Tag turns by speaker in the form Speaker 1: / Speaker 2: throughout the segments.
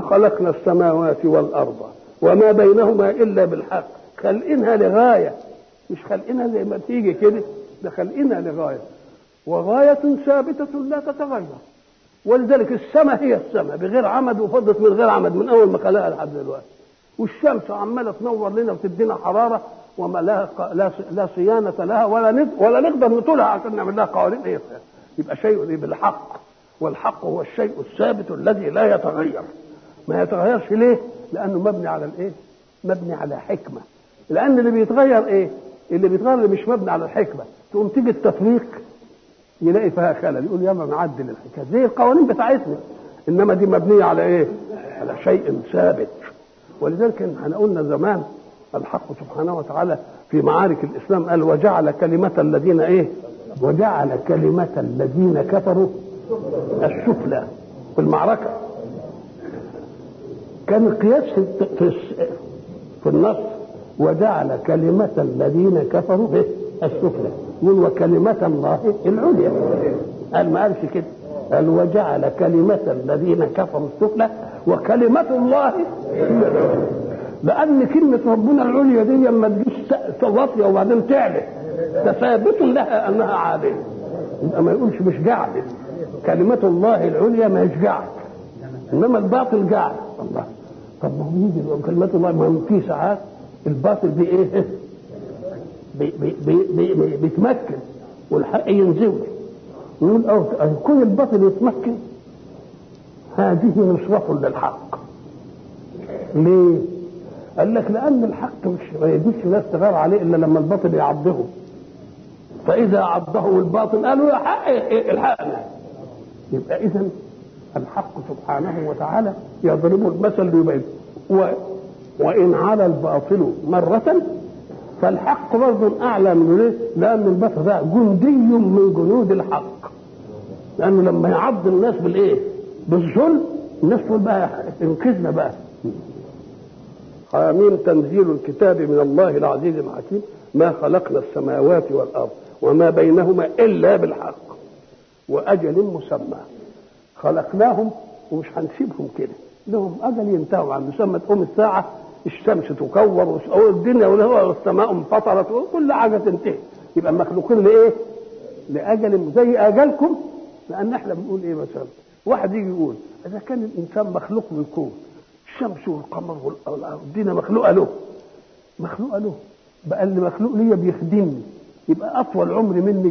Speaker 1: خلقنا السماوات والارض وما بينهما الا بالحق خلقينها لغايه مش خلقينها زي ما تيجي كده ده خلقينها لغايه وغايه ثابته لا تتغير ولذلك السماء هي السماء بغير عمد وفضت من غير عمد من اول ما خلقها لحد دلوقتي والشمس عماله تنور لنا وتدينا حراره وما لها لا لا صيانه لها ولا ند ولا نقدر نطولها عشان نعمل لها قوانين ايه يبقى شيء بالحق والحق هو الشيء الثابت الذي لا يتغير ما يتغيرش ليه؟ لانه مبني على الايه؟ مبني على حكمه لان اللي بيتغير ايه؟ اللي بيتغير اللي مش مبني على الحكمه تقوم تيجي التطبيق يلاقي فيها خلل يقول يلا نعدل الحكايه زي القوانين بتاعتنا انما دي مبنيه على ايه؟ على شيء ثابت ولذلك احنا قلنا زمان الحق سبحانه وتعالى في معارك الاسلام قال وجعل كلمه الذين ايه؟ وجعل كلمه الذين كفروا السفلى في المعركه كان القياس في في, في النص وجعل كلمة الذين كفروا السفلى يقول وكلمة الله العليا قال ما قالش كده قال وجعل كلمة الذين كفروا السفلى وكلمة الله لأن كلمة ربنا العليا دي لما تجيش واطية وبعدين تعلى تثابت لها أنها عادلة يبقى ما يقولش مش جعل كلمة الله العليا ما هيش جعل إنما الباطل جعل الله طب ما هو يجي كلمة الله ما هو في ساعات الباطل بي ايه بي بي بي بي بي بيتمكن والحق ينزوي يقول أو كل الباطل يتمكن هذه نصرة للحق ليه؟ قال لك لأن الحق مش ما يجيش ناس تغار عليه إلا لما الباطل يعضه فإذا عضه الباطل قالوا يا حق الحقنا يبقى إذا الحق سبحانه وتعالى يضرب المثل ليبين و وإن على الباطل مرة فالحق برضه أعلى من ليه؟ لأن الباطل ده جندي من جنود الحق لأنه لما يعض الناس بالإيه؟ بالظلم الناس تقول بقى انقذنا بقى حاميم تنزيل الكتاب من الله العزيز الحكيم ما خلقنا السماوات والأرض وما بينهما إلا بالحق وأجل مسمى خلقناهم ومش هنسيبهم كده لهم اجل ينتهوا عن مسمى تقوم الساعه الشمس تكور والدنيا والسماء انفطرت وكل حاجه تنتهي يبقى مخلوقين لايه؟ لاجل زي اجلكم لان احنا بنقول ايه مثلا واحد يجي يقول اذا كان الانسان مخلوق للكون الشمس والقمر والدنيا مخلوقه له مخلوقه له بقى اللي مخلوق ليا بيخدمني يبقى اطول عمر مني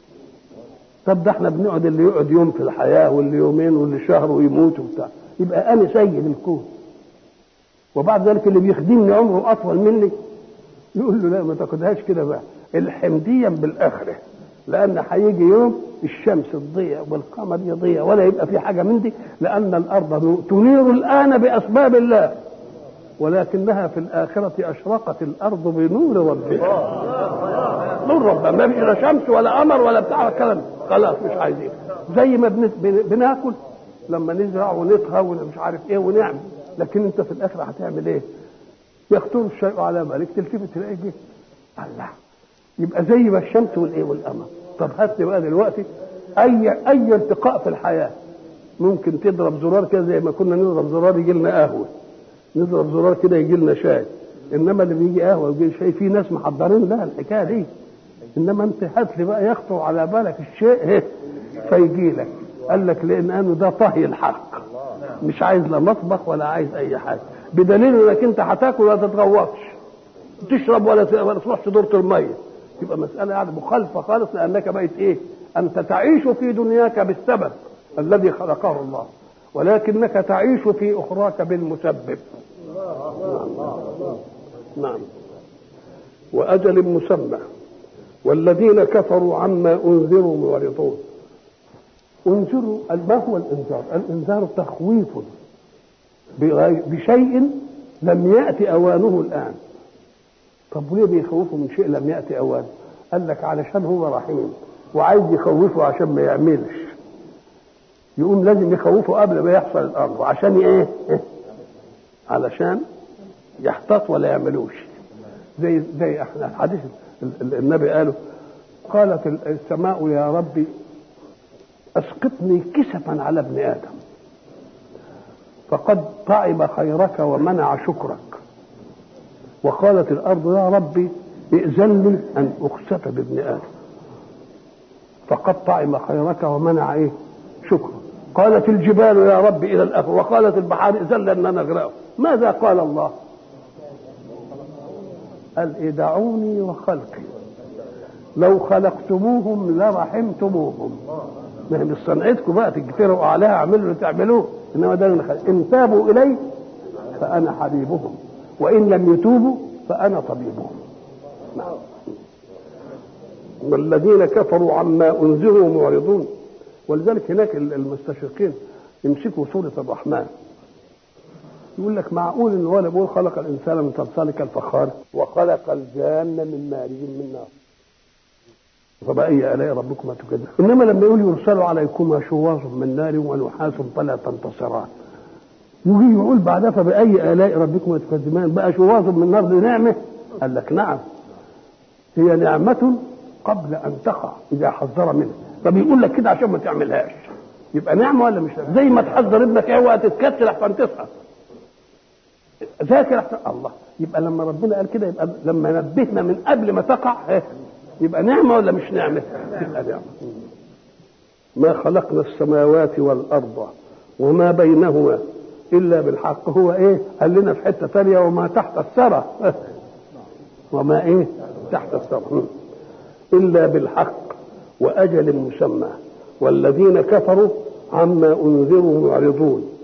Speaker 1: طب ده احنا بنقعد اللي يقعد يوم في الحياه واللي يومين واللي شهر ويموت وبتاع يبقى انا سيد الكون وبعد ذلك اللي بيخدمني عمره اطول مني يقول له لا ما تاخدهاش كده بقى الحمديا بالاخره لان هيجي يوم الشمس تضيع والقمر يضيع ولا يبقى في حاجه من دي لان الارض تنير الان باسباب الله ولكنها في الآخرة أشرقت الأرض بنور ربها نور ربها ما فيش لا شمس ولا قمر ولا بتاع الكلام خلاص مش عايزين زي ما بناكل لما نزرع ونطهى ومش عارف ايه ونعمل لكن انت في الاخر هتعمل ايه؟ يخطر الشيء على بالك تلتفت تلاقي جه الله يبقى زي ما الشمس والايه والقمر طب هات لي بقى دلوقتي اي اي ارتقاء في الحياه ممكن تضرب زرار كده زي ما كنا نضرب زرار يجي لنا قهوه نضرب زرار كده يجي لنا شاي انما اللي بيجي قهوه ويجي شاي في ناس محضرين لها الحكايه دي انما انت هات لي بقى يخطر على بالك الشيء فيجي لك قال لك لانه ده طهي الحق مش عايز لا مطبخ ولا عايز اي حاجه بدليل انك انت هتاكل ولا تتغوطش تشرب ولا ولا تروح دورة الميه تبقى مساله يعني مخالفه خالص لانك بقيت ايه؟ انت تعيش في دنياك بالسبب الذي خلقه الله ولكنك تعيش في اخراك بالمسبب نعم واجل مسمى والذين كفروا عما انذروا معرضون انذروا ما هو الانذار؟ الانذار تخويف بشيء لم يأتي أوانه الآن طب ليه بيخوفوا من شيء لم يأتي أوانه قال لك علشان هو رحيم وعايز يخوفه عشان ما يعملش يقوم لازم يخوفه قبل ما يحصل الأمر عشان ايه علشان يحتاط ولا يعملوش زي زي احنا الحديث النبي قاله قالت السماء يا ربي اسقطني كسفا على ابن ادم فقد طعم خيرك ومنع شكرك وقالت الارض يا ربي ائذن لي ان اخسف بابن ادم فقد طعم خيرك ومنع ايه شكرك قالت الجبال يا رب الى الاخر وقالت البحار ائذن لي ان انا اغرقه ماذا قال الله قال إيه دعوني وخلقي لو خلقتموهم لرحمتموهم ما هي مش صنعتكم بقى تجتروا عليها اعملوا اللي تعملوه انما ده اللي خلق. ان تابوا الي فانا حبيبهم وان لم يتوبوا فانا طبيبهم نعم. والذين كفروا عما انذروا معرضون ولذلك هناك المستشرقين يمسكوا سوره الرحمن يقول لك معقول ان هو بيقول خلق الانسان من صلصال كالفخار وخلق الجان من مارج من نار فبأي آلاء ربكما تكذبان إنما لما يقول يرسل عليكما شواظ من نار ونحاس فلا تنتصران يجي يقول بعدها فبأي آلاء ربكما تكذبان بقى شواظ من نار دي نعمة قال لك نعم هي نعمة قبل أن تقع إذا حذر منها فبيقول لك كده عشان ما تعملهاش يبقى نعمة ولا مش نعمة زي ما تحذر ابنك ايه وقت تتكتل عشان تصحى ذاكر احسن الله يبقى لما ربنا قال كده يبقى لما نبهنا من قبل ما تقع إيه؟ يبقى نعمه ولا مش نعمه؟ يبقى نعمه ما خلقنا السماوات والارض وما بينهما الا بالحق هو ايه؟ قال لنا في حته ثانيه وما تحت الثرى وما ايه؟ تحت الثرى الا بالحق واجل مسمى والذين كفروا عما انذروا معرضون